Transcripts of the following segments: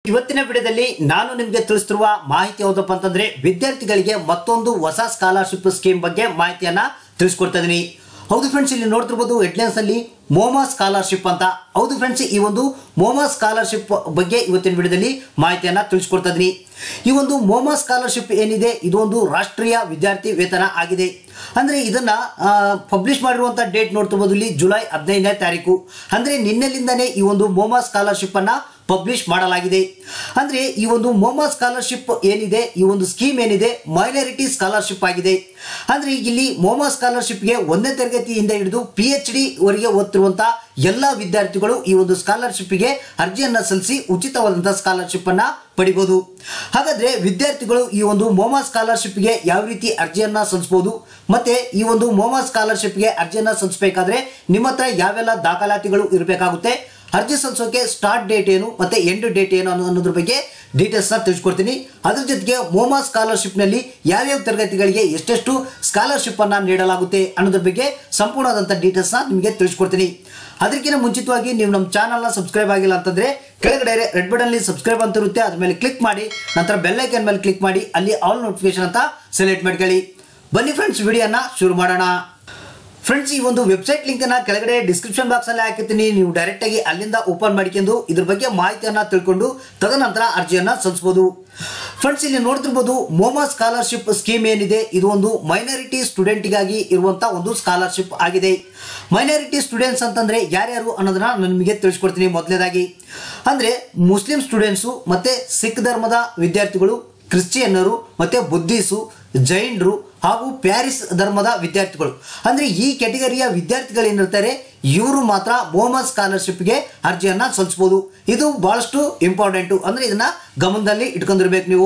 ಇವತ್ತಿನ ವಿಡಿಯೋದಲ್ಲಿ ನಾನು ನಿಮಗೆ ತಿಳಿಸ್ತಿರುವ ಮಾಹಿತಿ ಯಾವುದಪ್ಪ ಅಂತಂದ್ರೆ ವಿದ್ಯಾರ್ಥಿಗಳಿಗೆ ಮತ್ತೊಂದು ಹೊಸ ಸ್ಕಾಲರ್ಶಿಪ್ ಸ್ಕೀಮ್ ಬಗ್ಗೆ ಮಾಹಿತಿಯನ್ನ ತಿಳಿಸ್ಕೊಡ್ತಾ ಇದೀನಿ ಹೌದು ಫ್ರೆಂಡ್ಸ್ ಇಲ್ಲಿ ನೋಡ್ತಿರ್ಬೋದು ಹೆಡ್ಲೈನ್ಸ್ ಅಲ್ಲಿ ಮೋಮಾ ಸ್ಕಾಲರ್ಶಿಪ್ ಅಂತ ಹೌದು ಫ್ರೆಂಡ್ಸ್ ಈ ಒಂದು ಮೋಮಾ ಸ್ಕಾಲರ್ಶಿಪ್ ಬಗ್ಗೆ ಇವತ್ತಿನ ವಿಡಿಯೋದಲ್ಲಿ ಮಾಹಿತಿಯನ್ನ ತಿಳಿಸ್ಕೊಡ್ತಾ ಇದೀನಿ ಈ ಒಂದು ಮೋಮಾ ಸ್ಕಾಲರ್ಶಿಪ್ ಏನಿದೆ ಇದು ಒಂದು ರಾಷ್ಟ್ರೀಯ ವಿದ್ಯಾರ್ಥಿ ವೇತನ ಆಗಿದೆ ಅಂದ್ರೆ ಇದನ್ನ ಪಬ್ಲಿಷ್ ಮಾಡಿರುವಂತ ಡೇಟ್ ನೋಡ್ತಿರ್ಬೋದು ಇಲ್ಲಿ ಜುಲೈ ಹದಿನೈದನೇ ತಾರೀಕು ಅಂದ್ರೆ ನಿನ್ನೆಲಿಂದನೇ ಈ ಒಂದು ಮೋಮಾ ಸ್ಕಾಲರ್ಶಿಪ್ ಅನ್ನ ಪಬ್ಲಿಷ್ ಮಾಡಲಾಗಿದೆ ಅಂದ್ರೆ ಈ ಒಂದು ಮೋಮಾ ಸ್ಕಾಲರ್ಶಿಪ್ ಏನಿದೆ ಈ ಒಂದು ಸ್ಕೀಮ್ ಏನಿದೆ ಮೈನಾರಿಟಿ ಸ್ಕಾಲರ್ಶಿಪ್ ಆಗಿದೆ ಅಂದ್ರೆ ಈಗ ಇಲ್ಲಿ ಮೋಮಾ ಸ್ಕಾಲರ್ಶಿಪ್ಗೆ ಒಂದನೇ ತರಗತಿಯಿಂದ ಹಿಡಿದು ಪಿ ಎಚ್ ಡಿ ವರೆಗೆ ಓದ್ತಿರುವಂತಹ ಎಲ್ಲ ವಿದ್ಯಾರ್ಥಿಗಳು ಈ ಒಂದು ಸ್ಕಾಲರ್ಶಿಪ್ಗೆ ಅರ್ಜಿಯನ್ನ ಸಲ್ಲಿಸಿ ಉಚಿತವಾದಂತಹ ಸ್ಕಾಲರ್ಶಿಪ್ ಅನ್ನ ಪಡಿಬಹುದು ಹಾಗಾದ್ರೆ ವಿದ್ಯಾರ್ಥಿಗಳು ಈ ಒಂದು ಮೋಮಾ ಸ್ಕಾಲರ್ಶಿಪ್ಗೆ ಯಾವ ರೀತಿ ಅರ್ಜಿಯನ್ನ ಸಲ್ಲಿಸಬಹುದು ಮತ್ತೆ ಈ ಒಂದು ಮೋಮಾ ಸ್ಕಾಲರ್ಶಿಪ್ಗೆ ಅರ್ಜಿಯನ್ನ ಸಲ್ಲಿಸಬೇಕಾದ್ರೆ ನಿಮ್ಮ ಹತ್ರ ಯಾವೆಲ್ಲ ದಾಖಲಾತಿಗಳು ಇರಬೇಕಾಗುತ್ತೆ ಅರ್ಜಿ ಸಲ್ಲಿಸೋಕೆ ಸ್ಟಾರ್ಟ್ ಡೇಟ್ ಏನು ಮತ್ತೆ ಎಂಡ್ ಡೇಟ್ ಏನು ಅನ್ನೋ ಅನ್ನೋದ್ರ ಬಗ್ಗೆ ಡೀಟೇಲ್ಸ್ನ ತಿಳಿಸ್ಕೊಡ್ತೀನಿ ಅದ್ರ ಜೊತೆಗೆ ಮೋಮಾ ಸ್ಕಾಲರ್ಶಿಪ್ನಲ್ಲಿ ಯಾವ್ಯಾವ ತರಗತಿಗಳಿಗೆ ಎಷ್ಟೆಷ್ಟು ಸ್ಕಾಲರ್ಶಿಪ್ ಅನ್ನ ನೀಡಲಾಗುತ್ತೆ ಅನ್ನೋದ್ರ ಬಗ್ಗೆ ಸಂಪೂರ್ಣವಾದಂಥ ಡೀಟೇಲ್ಸ್ನ ನಿಮಗೆ ತಿಳಿಸ್ಕೊಡ್ತೀನಿ ಅದಕ್ಕಿಂತ ಮುಂಚಿತವಾಗಿ ನೀವು ನಮ್ಮ ಚಾನಲ್ನ ಸಬ್ಸ್ಕ್ರೈಬ್ ಆಗಿಲ್ಲ ಅಂತಂದ್ರೆ ಕೆಳಗಡೆ ರೆಡ್ ಬಟನ್ ಅಲ್ಲಿ ಸಬ್ಸ್ಕ್ರೈಬ್ ಅಂತ ಇರುತ್ತೆ ಅದ್ರ ಮೇಲೆ ಕ್ಲಿಕ್ ಮಾಡಿ ನಂತರ ಬೆಲ್ ಐಕನ್ ಮೇಲೆ ಕ್ಲಿಕ್ ಮಾಡಿ ಅಲ್ಲಿ ಆಲ್ ನೋಟಿಫಿಕೇಶನ್ ಅಂತ ಸೆಲೆಕ್ಟ್ ಮಾಡ್ಕೊಳ್ಳಿ ಬನ್ನಿ ಫ್ರೆಂಡ್ಸ್ ವಿಡಿಯೋನ ಶುರು ಮಾಡೋಣ ಫ್ರೆಂಡ್ಸ್ ಈ ಒಂದು ವೆಬ್ಸೈಟ್ ಲಿಂಕ್ ಅನ್ನ ಕೆಳಗಡೆ ಡಿಸ್ಕ್ರಿಪ್ಷನ್ ಬಾಕ್ಸ್ ಅಲ್ಲಿ ಹಾಕಿರ್ತೀನಿ ನೀವು ಡೈರೆಕ್ಟ್ ಆಗಿ ಅಲ್ಲಿಂದ ಓಪನ್ ಮಾಡಿಕೊಂಡು ಇದ್ರ ಬಗ್ಗೆ ಮಾಹಿತಿಯನ್ನ ತಿಳ್ಕೊಂಡು ತದನಂತರ ಅರ್ಜಿಯನ್ನ ಸಲ್ಲಿಸಬಹುದು ಫ್ರೆಂಡ್ಸ್ ಇಲ್ಲಿ ನೋಡ್ತಿರ್ಬೋದು ಮೋಮಾ ಸ್ಕಾಲರ್ಶಿಪ್ ಸ್ಕೀಮ್ ಏನಿದೆ ಇದು ಒಂದು ಮೈನಾರಿಟಿ ಸ್ಟೂಡೆಂಟ್ಗಾಗಿ ಇರುವಂತ ಒಂದು ಸ್ಕಾಲರ್ಶಿಪ್ ಆಗಿದೆ ಮೈನಾರಿಟಿ ಸ್ಟೂಡೆಂಟ್ಸ್ ಅಂತಂದ್ರೆ ಯಾರ್ಯಾರು ಅನ್ನೋದನ್ನ ನಾನು ನಿಮಗೆ ತಿಳಿಸ್ಕೊಡ್ತೀನಿ ಮೊದಲನೇದಾಗಿ ಅಂದ್ರೆ ಮುಸ್ಲಿಂ ಸ್ಟೂಡೆಂಟ್ಸು ಮತ್ತೆ ಸಿಖ್ ಧರ್ಮದ ವಿದ್ಯಾರ್ಥಿಗಳು ಕ್ರಿಶ್ಚಿಯನ್ನರು ಮತ್ತೆ ಬುದ್ಧಿಸು ಜೈನರು ಹಾಗೂ ಪ್ಯಾರಿಸ್ ಧರ್ಮದ ವಿದ್ಯಾರ್ಥಿಗಳು ಅಂದ್ರೆ ಈ ಕೆಟಗರಿಯ ವಿದ್ಯಾರ್ಥಿಗಳು ಏನಿರ್ತಾರೆ ಇವರು ಮಾತ್ರ ಮೋಮಾ ಸ್ಕಾಲರ್ಶಿಪ್ಗೆ ಅರ್ಜಿಯನ್ನ ಸಲ್ಲಿಸಬಹುದು ಇದು ಬಹಳಷ್ಟು ಇಂಪಾರ್ಟೆಂಟು ಅಂದ್ರೆ ಇದನ್ನ ಗಮನದಲ್ಲಿ ಇಟ್ಕೊಂಡಿರ್ಬೇಕು ನೀವು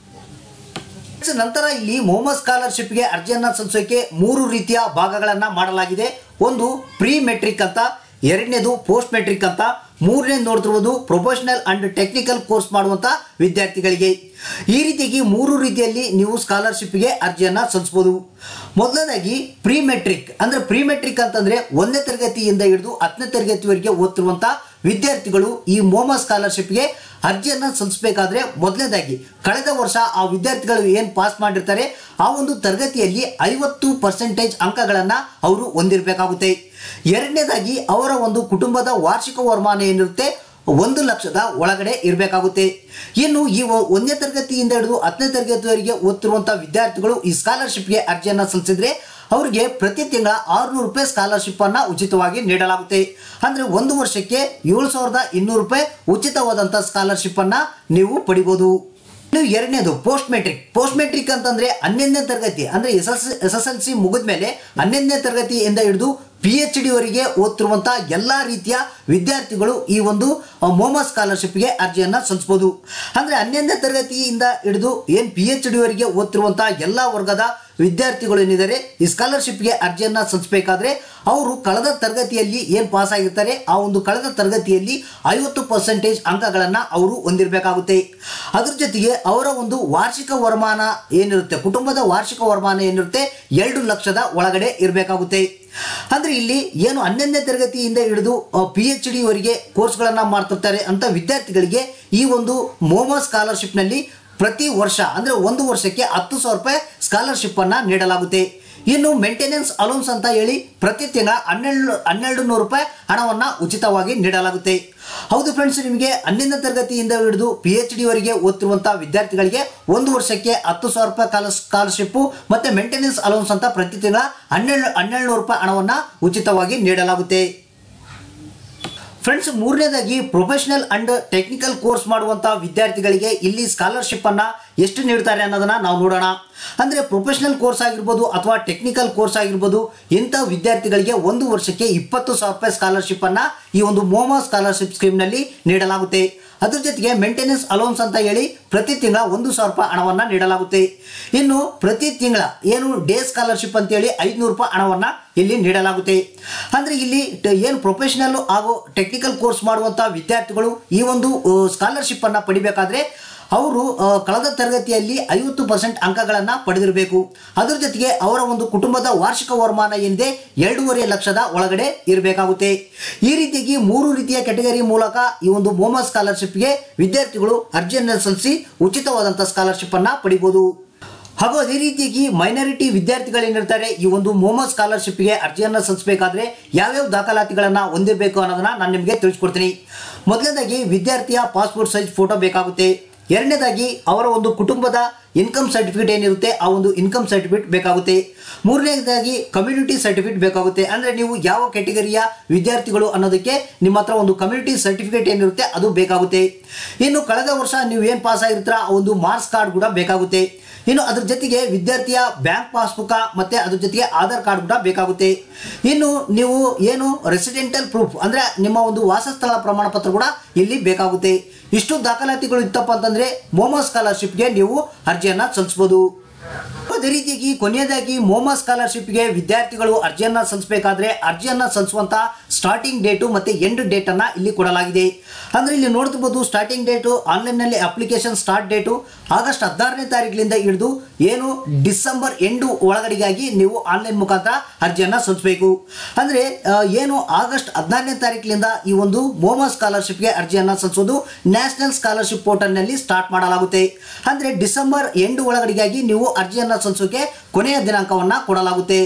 ನಂತರ ಇಲ್ಲಿ ಮೋಮಾ ಸ್ಕಾಲರ್ಶಿಪ್ಗೆ ಅರ್ಜಿಯನ್ನ ಸಲ್ಲಿಸೋಕೆ ಮೂರು ರೀತಿಯ ಭಾಗಗಳನ್ನ ಮಾಡಲಾಗಿದೆ ಒಂದು ಪ್ರೀ ಮೆಟ್ರಿಕ್ ಅಂತ ಎರಡನೇದು ಪೋಸ್ಟ್ ಮೆಟ್ರಿಕ್ ಅಂತ ಮೂರನೇದು ನೋಡ್ತಿರ್ಬೋದು ಪ್ರೊಫೆಷನಲ್ ಅಂಡ್ ಟೆಕ್ನಿಕಲ್ ಕೋರ್ಸ್ ಮಾಡುವಂತ ವಿದ್ಯಾರ್ಥಿಗಳಿಗೆ ಈ ರೀತಿಯಾಗಿ ಮೂರು ರೀತಿಯಲ್ಲಿ ನೀವು ಸ್ಕಾಲರ್ಶಿಪ್ಗೆ ಅರ್ಜಿಯನ್ನ ಸಲ್ಲಿಸಬಹುದು ಮೊದಲನೇದಾಗಿ ಪ್ರೀ ಮೆಟ್ರಿಕ್ ಅಂದ್ರೆ ಪ್ರೀ ಮೆಟ್ರಿಕ್ ಅಂತಂದ್ರೆ ಒಂದನೇ ತರಗತಿಯಿಂದ ಹಿಡಿದು ಹತ್ತನೇ ತರಗತಿವರೆಗೆ ಓದ್ತಿರುವಂತ ವಿದ್ಯಾರ್ಥಿಗಳು ಈ ಮೋಮಾ ಸ್ಕಾಲರ್ಶಿಪ್ಗೆ ಅರ್ಜಿಯನ್ನ ಸಲ್ಲಿಸಬೇಕಾದ್ರೆ ಮೊದಲನೇದಾಗಿ ಕಳೆದ ವರ್ಷ ಆ ವಿದ್ಯಾರ್ಥಿಗಳು ಏನು ಪಾಸ್ ಮಾಡಿರ್ತಾರೆ ಆ ಒಂದು ತರಗತಿಯಲ್ಲಿ ಐವತ್ತು ಪರ್ಸೆಂಟೇಜ್ ಅಂಕಗಳನ್ನ ಅವರು ಹೊಂದಿರಬೇಕಾಗುತ್ತೆ ಎರಡನೇದಾಗಿ ಅವರ ಒಂದು ಕುಟುಂಬದ ವಾರ್ಷಿಕ ವರಮಾನ ಏನಿರುತ್ತೆ ಒಂದು ಲಕ್ಷದ ಒಳಗಡೆ ಇರಬೇಕಾಗುತ್ತೆ ಇನ್ನು ಈ ಒ- ಒಂದನೇ ತರಗತಿಯಿಂದ ಹಿಡಿದು ಹತ್ತನೇ ತರಗತಿವರೆಗೆ ಓದ್ತಿರುವಂತಹ ವಿದ್ಯಾರ್ಥಿಗಳು ಈ ಸ್ಕಾಲರ್ಶಿಪ್ಗೆ ಅರ್ಜಿಯನ್ನ ಸಲ್ಲಿಸಿದ್ರೆ ಅವರಿಗೆ ಪ್ರತಿ ತಿಂಗಳ ಆರುನೂರು ರೂಪಾಯಿ ಸ್ಕಾಲರ್ಶಿಪ್ ಅನ್ನ ಉಚಿತವಾಗಿ ನೀಡಲಾಗುತ್ತೆ ಅಂದ್ರೆ ಒಂದು ವರ್ಷಕ್ಕೆ ಏಳು ಸಾವಿರದ ಇನ್ನೂರು ರೂಪಾಯಿ ಉಚಿತವಾದಂಥ ಸ್ಕಾಲರ್ಶಿಪ್ ಅನ್ನ ನೀವು ಪಡಿಬಹುದು ಇನ್ನು ಎರಡನೇದು ಪೋಸ್ಟ್ ಮೆಟ್ರಿಕ್ ಪೋಸ್ಟ್ ಮೆಟ್ರಿಕ್ ಅಂತಂದ್ರೆ ಹನ್ನೊಂದನೇ ತರಗತಿ ಅಂದ್ರೆ S S S S L C ಮುಗಿದ ಮೇಲೆ ಹನ್ನೊಂದನೇ ತರಗತಿಯಿಂದ ಹಿಡಿದು ಪಿ ಎಚ್ ಡಿ ವರೆಗೆ ಓದ್ತಿರುವಂತಹ ಎಲ್ಲಾ ರೀತಿಯ ವಿದ್ಯಾರ್ಥಿಗಳು ಈ ಒಂದು ಅ, ಮೋಮಾ ಸ್ಕಾಲರ್ಶಿಪ್ಗೆ ಅರ್ಜಿಯನ್ನ ಸಲ್ಲಿಸಬಹುದು ಅಂದ್ರೆ ಹನ್ನೊಂದನೇ ತರಗತಿಯಿಂದ ಹಿಡಿದು ಏನ್ ಪಿ ಎಚ್ ಡಿ ವರೆಗೆ ಓದ್ತಿರುವಂತಹ ಎಲ್ಲಾ ವರ್ಗದ ವಿದ್ಯಾರ್ಥಿಗಳು ಏನಿದ್ದಾರೆ ಈ ಸ್ಕಾಲರ್ಶಿಪ್ಗೆ ಅರ್ಜಿಯನ್ನ ಸಲ್ಲಿಸಬೇಕಾದ್ರೆ ಅವರು ಕಳೆದ ತರಗತಿಯಲ್ಲಿ ಏನ್ ಪಾಸ್ ಆಗಿರ್ತಾರೆ ಆ ಒಂದು ಕಳೆದ ತರಗತಿಯಲ್ಲಿ ಐವತ್ತು ಪರ್ಸೆಂಟೇಜ್ ಅಂಕಗಳನ್ನ ಅವರು ಹೊಂದಿರಬೇಕಾಗುತ್ತೆ ಅದ್ರ ಜೊತೆಗೆ ಅವರ ಒಂದು ವಾರ್ಷಿಕ ವರಮಾನ ಏನಿರುತ್ತೆ ಕುಟುಂಬದ ವಾರ್ಷಿಕ ವರಮಾನ ಏನಿರುತ್ತೆ ಎರಡು ಲಕ್ಷದ ಒಳಗಡೆ ಇರಬೇಕಾಗುತ್ತೆ ಅಂದ್ರೆ ಇಲ್ಲಿ ಏನು ಹನ್ನೊಂದನೇ ತರಗತಿಯಿಂದ ಹಿಡಿದು ಪಿ ಎಚ್ ಡಿ ವರೆಗೆ ಕೋರ್ಸ್ಗಳನ್ನ ಮಾಡ್ತಿರ್ತಾರೆ ಅಂತ ವಿದ್ಯಾರ್ಥಿಗಳಿಗೆ ಈ ಒಂದು ಮೋಮಾ ಸ್ಕಾಲರ್ಶಿಪ್ ನಲ್ಲಿ ಪ್ರತಿ ವರ್ಷ ಅಂದ್ರೆ ಒಂದು ವರ್ಷಕ್ಕೆ ಹತ್ತು ಸಾವಿರ ರೂಪಾಯಿ ಸ್ಕಾಲರ್ಶಿಪ್ ಅನ್ನ ನೀಡಲಾಗುತ್ತೆ ಇನ್ನು ಮೇಂಟೆನೆನ್ಸ್ ಅಲೌನ್ಸ್ ಅಂತ ಹೇಳಿ ಪ್ರತಿ ತಿಂಗಳ ಹನ್ನೆರಡು ಹನ್ನೆರಡು ನೂರು ರೂಪಾಯಿ ಹಣವನ್ನ ಉಚಿತವಾಗಿ ನೀಡಲಾಗುತ್ತೆ ಹೌದು ಫ್ರೆಂಡ್ಸ್ ನಿಮಗೆ ಹನ್ನೊಂದನೇ ತರಗತಿಯಿಂದ ಹಿಡಿದು ಪಿ ಎಚ್ ಡಿ ವರೆಗೆ ಓದ್ತಿರುವಂತಹ ವಿದ್ಯಾರ್ಥಿಗಳಿಗೆ ಒಂದು ವರ್ಷಕ್ಕೆ ಹತ್ತು ಸಾವಿರ ರೂಪಾಯಿ ಕಾಲ ಸ್ಕಾಲರ್ಶಿಪ್ ಮತ್ತೆ ಮೇಂಟೆನೆನ್ಸ್ ಅಲೌನ್ಸ್ ಅಂತ ಪ್ರತಿ ತಿಂಗಳ ಹನ್ನೆರಡು ಹನ್ನೆರಡು ನೂರು ರೂಪಾಯಿ ಹಣವನ್ನ ಉಚಿತವಾಗಿ ನೀಡಲಾಗುತ್ತೆ ಫ್ರೆಂಡ್ಸ್ ಮೂರನೇದಾಗಿ ಪ್ರೊಫೆಷನಲ್ ಅಂಡ್ ಟೆಕ್ನಿಕಲ್ ಕೋರ್ಸ್ ಮಾಡುವಂತಹ ವಿದ್ಯಾರ್ಥಿಗಳಿಗೆ ಇಲ್ಲಿ ಸ್ಕಾಲರ್ಶಿಪ್ ಅನ್ನ ಎಷ್ಟು ನೀಡ್ತಾರೆ ಅನ್ನೋದನ್ನ ನಾವು ನೋಡೋಣ ಅಂದ್ರೆ ಪ್ರೊಫೆಷನಲ್ ಕೋರ್ಸ್ ಆಗಿರ್ಬೋದು ಅಥವಾ ಟೆಕ್ನಿಕಲ್ ಕೋರ್ಸ್ ಆಗಿರ್ಬೋದು ಇಂಥ ವಿದ್ಯಾರ್ಥಿಗಳಿಗೆ ಒಂದು ವರ್ಷಕ್ಕೆ ಇಪ್ಪತ್ತು ಸಾವಿರ ರೂಪಾಯಿ ಸ್ಕಾಲರ್ಶಿಪ್ ಅನ್ನ ಈ ಒಂದು ಮೋಮಾ ಸ್ಕಾಲರ್ಶಿಪ್ ಸ್ಕೀಮ್ ನಲ್ಲಿ ನೀಡಲಾಗುತ್ತೆ ಅದ್ರ ಜೊತೆಗೆ ಮೇಂಟೆನೆನ್ಸ್ ಅಲೌನ್ಸ್ ಅಂತ ಹೇಳಿ ಪ್ರತಿ ತಿಂಗಳ ಒಂದು ಸಾವಿರ ರೂಪಾಯಿ ಹಣವನ್ನ ನೀಡಲಾಗುತ್ತೆ ಇನ್ನು ಪ್ರತಿ ತಿಂಗಳ ಏನು ಡೇ ಸ್ಕಾಲರ್ಶಿಪ್ ಅಂತ ಹೇಳಿ ಐದುನೂರು ರೂಪಾಯಿ ಹಣವನ್ನ ಇಲ್ಲಿ ನೀಡಲಾಗುತ್ತೆ ಅಂದ್ರೆ ಇಲ್ಲಿ ಟ- ಏನು ಪ್ರೊಫೆಷನಲ್ ಹಾಗೂ ಟೆಕ್ನಿಕಲ್ ಕೋರ್ಸ್ ಮಾಡುವಂತಹ ವಿದ್ಯಾರ್ಥಿಗಳು ಈ ಒಂದು ಸ್ಕಾಲರ್ಶಿಪ್ ಅನ್ನ ಪಡಿಬೇಕಾದ್ರೆ ಅವರು ಆ, ಕಳೆದ ತರಗತಿಯಲ್ಲಿ ಐವತ್ತು ಪರ್ಸೆಂಟ್ ಅಂಕಗಳನ್ನು ಪಡೆದಿರಬೇಕು ಅದರ ಜೊತೆಗೆ ಅವರ ಒಂದು ಕುಟುಂಬದ ವಾರ್ಷಿಕ ವರಮಾನ ಏನಿದೆ ಎರಡೂವರೆ ಲಕ್ಷದ ಒಳಗಡೆ ಇರಬೇಕಾಗುತ್ತೆ ಈ ರೀತಿಯಾಗಿ ಮೂರು ರೀತಿಯ ಕೆಟಗರಿ ಮೂಲಕ ಈ ಒಂದು ಮೋಮಾ ಸ್ಕಾಲರ್ಶಿಪ್ಗೆ ವಿದ್ಯಾರ್ಥಿಗಳು ಅರ್ಜಿಯನ್ನು ಸಲ್ಲಿಸಿ ಉಚಿತವಾದಂಥ ಸ್ಕಾಲರ್ಶಿಪ್ ಅನ್ನ ಪಡಿಬಹುದು ಹಾಗೂ ಅದೇ ರೀತಿಯಾಗಿ ಮೈನಾರಿಟಿ ವಿದ್ಯಾರ್ಥಿಗಳೇನಿರ್ತಾರೆ ಈ ಒಂದು ಮೋಮೋ ಸ್ಕಾಲರ್ಶಿಪ್ಗೆ ಅರ್ಜಿಯನ್ನು ಸಲ್ಲಿಸಬೇಕಾದ್ರೆ ಯಾವ್ಯಾವ ದಾಖಲಾತಿಗಳನ್ನು ಹೊಂದಿರಬೇಕು ಅನ್ನೋದನ್ನ ನಾನು ನಿಮಗೆ ತಿಳಿಸ್ಕೊಡ್ತೀನಿ ಮೊದಲನೇದಾಗಿ ವಿದ್ಯಾರ್ಥಿಯ ಪಾಸ್ಪೋರ್ಟ್ ಸೈಜ್ ಫೋಟೋ ಬೇಕಾಗುತ್ತೆ ಎರಡನೇದಾಗಿ ಅವರ ಒಂದು ಕುಟುಂಬದ ಇನ್ಕಮ್ ಸರ್ಟಿಫಿಕೇಟ್ ಏನಿರುತ್ತೆ ಆ ಒಂದು ಇನ್ಕಮ್ ಸರ್ಟಿಫಿಕೇಟ್ ಬೇಕಾಗುತ್ತೆ ಮೂರನೇದಾಗಿ ಕಮ್ಯುನಿಟಿ ಸರ್ಟಿಫಿಕೇಟ್ ಬೇಕಾಗುತ್ತೆ ಅಂದರೆ ನೀವು ಯಾವ ಕೆಟಗರಿಯ ವಿದ್ಯಾರ್ಥಿಗಳು ಅನ್ನೋದಕ್ಕೆ ನಿಮ್ಮ ಹತ್ರ ಒಂದು ಕಮ್ಯುನಿಟಿ ಸರ್ಟಿಫಿಕೇಟ್ ಏನಿರುತ್ತೆ ಅದು ಬೇಕಾಗುತ್ತೆ ಇನ್ನು ಕಳೆದ ವರ್ಷ ನೀವು ಏನು ಪಾಸ್ ಆಗಿರ್ತೀರ ಆ ಒಂದು ಮಾರ್ಕ್ಸ್ ಕಾರ್ಡ್ ಕೂಡ ಬೇಕಾಗುತ್ತೆ ಇನ್ನು ಅದ್ರ ಜೊತೆಗೆ ವಿದ್ಯಾರ್ಥಿಯ ಬ್ಯಾಂಕ್ ಪಾಸ್ಬುಕ್ ಮತ್ತೆ ಅದ್ರ ಜೊತೆಗೆ ಆಧಾರ್ ಕಾರ್ಡ್ ಕೂಡ ಬೇಕಾಗುತ್ತೆ ಇನ್ನು ನೀವು ಏನು ರೆಸಿಡೆಂಟಲ್ ಪ್ರೂಫ್ ಅಂದ್ರೆ ನಿಮ್ಮ ಒಂದು ವಾಸಸ್ಥಳ ಪ್ರಮಾಣ ಪತ್ರ ಕೂಡ ಇಲ್ಲಿ ಬೇಕಾಗುತ್ತೆ ಇಷ್ಟು ದಾಖಲಾತಿಗಳು ಇತ್ತಪ್ಪ ಅಂತಂದ್ರೆ ಮೋಮೋ ಸ್ಕಾಲರ್ಶಿಪ್ಗೆ ನೀವು ಅರ್ಜಿಯನ್ನ ಸಲ್ಲಿಸಬಹುದು ಅದೇ ರೀತಿಯಾಗಿ ಕೊನೆಯದಾಗಿ ಮೋಮಾ ಸ್ಕಾಲರ್ಶಿಪ್ಗೆ ವಿದ್ಯಾರ್ಥಿಗಳು ಅರ್ಜಿಯನ್ನ ಸಲ್ಲಿಸಬೇಕಾದ್ರೆ ಅರ್ಜಿಯನ್ನ ಸಲ್ಲಿಸುವಂತ ಸ್ಟಾರ್ಟಿಂಗ್ ಡೇಟು ಮತ್ತೆ ಎಂಡ್ ಡೇಟ್ ಅನ್ನ ಇಲ್ಲಿ ಕೊಡಲಾಗಿದೆ ಅಂದ್ರೆ ಇಲ್ಲಿ ನೋಡ್ತಿರ್ಬೋದು ಸ್ಟಾರ್ಟಿಂಗ್ ಡೇಟು ಆನ್ಲೈನ್ ನಲ್ಲಿ ಅಪ್ಲಿಕೇಶನ್ ಸ್ಟಾರ್ಟ್ ಡೇಟು ಆಗಸ್ಟ್ ಹದಿನಾರನೇ ತಾರೀಕಿನಿಂದ ಹಿಡಿದು ಏನು ಡಿಸೆಂಬರ್ ಎಂಡು ಒಳಗಡೆಗಾಗಿ ನೀವು ಆನ್ಲೈನ್ ಮುಖಾಂತರ ಅರ್ಜಿಯನ್ನ ಸಲ್ಲಿಸಬೇಕು ಅಂದ್ರೆ ಆ, ಏನು ಆಗಸ್ಟ್ ಹದಿನಾರನೇ ತಾರೀಕಿನಿಂದ ಈ ಒಂದು ಮೋಮಾ ಸ್ಕಾಲರ್ಶಿಪ್ಗೆ ಅರ್ಜಿಯನ್ನ ಸಲ್ಲಿಸೋದು ನ್ಯಾಷನಲ್ ಸ್ಕಾಲರ್ಶಿಪ್ ಪೋರ್ಟಲ್ನಲ್ಲಿ ಸ್ಟಾರ್ಟ್ ಮಾಡಲಾಗುತ್ತೆ ಅಂದ್ರೆ ಡಿಸೆಂಬರ್ ಎಂಡ್ ಒಳಗಡೆಗಾಗಿ ನೀವು ಅರ್ಜಿಯನ್ನ ಸಲ್ಲಿಸೋಕೆ ಕೊನೆಯ ದಿನಾಂಕವನ್ನ ಕೊಡಲಾಗುತ್ತೆ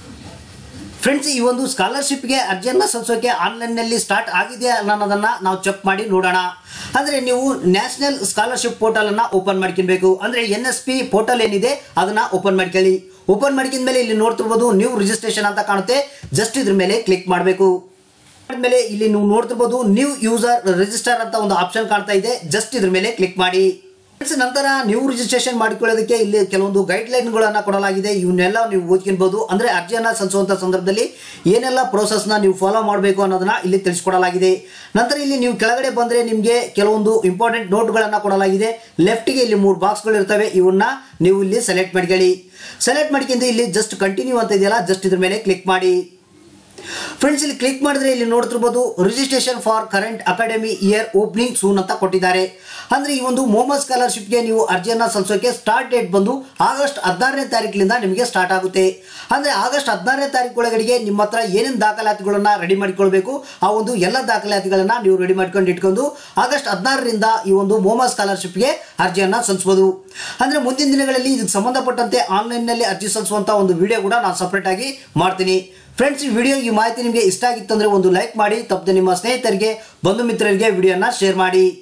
ಫ್ರೆಂಡ್ಸ್ ಈ ಒಂದು ಸ್ಕಾಲರ್ಶಿಪ್ಗೆ ಅರ್ಜಿಯನ್ನ ಸಲ್ಲಿಸೋಕೆ ಆನ್ಲೈನ್ನಲ್ಲಿ ಸ್ಟಾರ್ಟ್ ಆಗಿದೆ ಅನ್ನೋದನ್ನ ನಾವು ಚೆಕ್ ಮಾಡಿ ನೋಡೋಣ ಅಂದ್ರೆ ನೀವು ನ್ಯಾಷನಲ್ ಸ್ಕಾಲರ್ಶಿಪ್ ಪೋರ್ಟಲ್ ಅನ್ನ ಓಪನ್ ಮಾಡ್ಕೊಬೇಕು ಅಂದ್ರೆ ಎನ್ ಎಸ್ ಪಿ ಪೋರ್ಟಲ್ ಏನಿದೆ ಅದನ್ನ ಓಪನ್ ಮಾಡ್ಕೊಳ್ಳಿ ಓಪನ್ ಮಾಡ್ಕಿದ ಮೇಲೆ ಇಲ್ಲಿ ನೋಡ್ತಿರ್ಬೋದು ನ್ಯೂ ರಿಜಿಸ್ಟ್ರೇಷನ್ ಅಂತ ಕಾಣುತ್ತೆ ಜಸ್ಟ್ ಇದ್ರ ಮೇಲೆ ಕ್ಲಿಕ್ ಮಾಡಬೇಕು ಆದ್ಮೇಲೆ ಇಲ್ಲಿ ನೀವು ನೋಡ್ತಿರ್ಬೋದು ನ್ಯೂ ಯೂಸರ್ ರಿಜಿಸ್ಟರ್ ಅಂತ ಒಂದು ಆಪ್ಷನ್ ಕಾಣ್ತಾ ಇದೆ ಜಸ್ಟ್ ಇದ್ರ ಮೇಲೆ ಕ್ಲಿಕ್ ಮಾಡಿ Friends, ನಂತರ ನ್ಯೂ ರಿಜಿಸ್ಟ್ರೇಷನ್ ಮಾಡಿಕೊಳ್ಳೋದಕ್ಕೆ ಇಲ್ಲಿ ಕೆಲವೊಂದು ಗೈಡ್ಲೈನ್ಗಳನ್ನು ಕೊಡಲಾಗಿದೆ ಇವನ್ನೆಲ್ಲ ನೀವು ಓದ್ಕೊಳ್ಬಹುದು ಅಂದ್ರೆ ಅರ್ಜಿಯನ್ನ ಸಲ್ಲಿಸುವಂತ ಸಂದರ್ಭದಲ್ಲಿ ಏನೆಲ್ಲ ಪ್ರೋಸೆಸ್ನ ನೀವು ಫಾಲೋ ಮಾಡಬೇಕು ಅನ್ನೋದನ್ನ ಇಲ್ಲಿ ತಿಳಿಸ್ಕೊಡಲಾಗಿದೆ ನಂತರ ಇಲ್ಲಿ ನೀವು ಕೆಳಗಡೆ ಬಂದ್ರೆ ನಿಮಗೆ ಕೆಲವೊಂದು ಇಂಪಾರ್ಟೆಂಟ್ ನೋಟ್ಗಳನ್ನು ಕೊಡಲಾಗಿದೆ ಲೆಫ್ಟ್ಗೆ ಇಲ್ಲಿ ಮೂರು ಬಾಕ್ಸ್ಗಳು ಇರ್ತವೆ ಇವನ್ನ ನೀವು ಇಲ್ಲಿ ಸೆಲೆಕ್ಟ್ ಮಾಡ್ಕೊಳ್ಳಿ ಸೆಲೆಕ್ಟ್ ಮಾಡ್ಕೊಂಡು ಇಲ್ಲಿ ಜಸ್ಟ್ ಕಂಟಿನ್ಯೂ ಅಂತ ಇದೆಯಲ್ಲ ಜಸ್ಟ್ ಇದ್ರ ಮೇಲೆ ಕ್ಲಿಕ್ ಮಾಡಿ ಫ್ರೆಂಡ್ಸ್ ಇಲ್ಲಿ ಕ್ಲಿಕ್ ಮಾಡಿದ್ರೆ ಇಲ್ಲಿ ನೋಡ್ತಿರ್ಬೋದು registration for current academy year opening soon ಅಂತ ಕೊಟ್ಟಿದ್ದಾರೆ ಅಂದ್ರೆ ಈ ಒಂದು ಮೋಮೋ ಸ್ಕಾಲರ್ಶಿಪ್ಗೆ ನೀವು ಅರ್ಜಿಯನ್ನ ಸಲ್ಲಿಸೋಕೆ ಸ್ಟಾರ್ಟ್ ಡೇಟ್ ಬಂದು ಆಗಸ್ಟ್ ಹದಿನಾರನೇ ತಾರೀಕಿನಿಂದ ನಿಮಗೆ ಸ್ಟಾರ್ಟ್ ಆಗುತ್ತೆ ಅಂದ್ರೆ ಆಗಸ್ಟ್ ಹದಿನಾರನೇ ತಾರೀಕು ಒಳಗಡೆಗೆ ನಿಮ್ಮ ಹತ್ರ ಏನೇನು ದಾಖಲಾತಿಗಳನ್ನ ರೆಡಿ ಮಾಡಿಕೊಳ್ಬೇಕು ಆ ಒಂದು ಎಲ್ಲ ದಾಖಲಾತಿಗಳನ್ನ ನೀವು ರೆಡಿ ಮಾಡ್ಕೊಂಡು ಇಟ್ಕೊಂಡು ಆಗಸ್ಟ್ ಹದಿನಾರರಿಂದ ಈ ಒಂದು ಮೋಮೋ ಸ್ಕಾಲರ್ಶಿಪ್ಗೆ ಅರ್ಜಿಯನ್ನ ಸಲ್ಲಿಸಬಹುದು ಅಂದ್ರೆ ಮುಂದಿನ ದಿನಗಳಲ್ಲಿ ಇದಕ್ಕೆ ಸಂಬಂಧಪಟ್ಟಂತೆ ಆನ್ಲೈನ್ನಲ್ಲಿ ಅರ್ಜಿ ಸಲ್ಲಿಸುವಂತ ಒಂದು ವಿಡಿಯೋ ಕೂಡ ನಾನು ಸಪ್ರೇಟ್ ಆಗಿ ಮಾಡ್ತೀನಿ ಫ್ರೆಂಡ್ಸ್ ಈ ವಿಡಿಯೋ ಈ ಮಾಹಿತಿ ನಿಮಗೆ ಇಷ್ಟ ಆಗಿತ್ತು ಅಂದ್ರೆ ಒಂದು ಲೈಕ್ ಮಾಡಿ ತಪ್ಪದೆ ನಿಮ್ಮ ಸ್ನೇಹಿತರಿಗೆ ಬಂಧು ಮಿತ್ರರಿಗೆ ವಿಡಿಯೋನ ಶೇರ್ ಮಾಡಿ